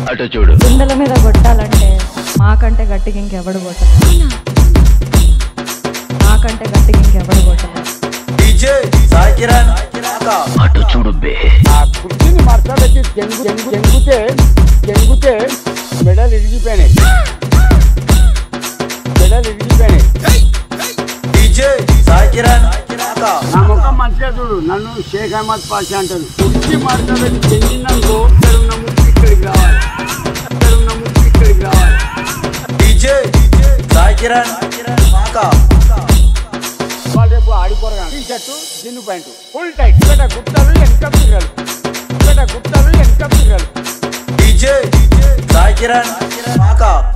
అటు చూడు గుండెల మీద కొట్టాలంటే మాకంటే గట్టిగా ఇంకెవడు కొట్టలేదు మాకంటే గట్టిగా ఇంకెవడు కొట్టలేదు డీజే సాయి కిరణ్ అటు చూడు బే ఆ కుర్చీని మడతపెట్టి జంగు జంగు జంగుతే జంగుతే మెడలు ఇరిగిపోయినాయి మెడలు ఇరిగిపోయినాయి డీజే సాయి కిరణ్ నా ముఖం మంచిగా చూడు నన్ను షేక్ అహ్మద్ పాషా అంటారు కుర్చీ మడతపెట్టి చెందినందుకు ఇక్కడ ఉన్న ముక్కు ఇక్కడికి రావాలి ఇక్కడ ఉన్న ముక్కు ఇక్కడికి రావాలి డీజే సాయి కిరణ్ వాళ్ళు రేపు ఆడిపోరు T shirt jean pant full tight ఇక్కడ గుట్టలు వెనక పిల్లలు ఇక్కడ గుట్టలు వెనక పిల్లలు డీజే సాయి కిరణ్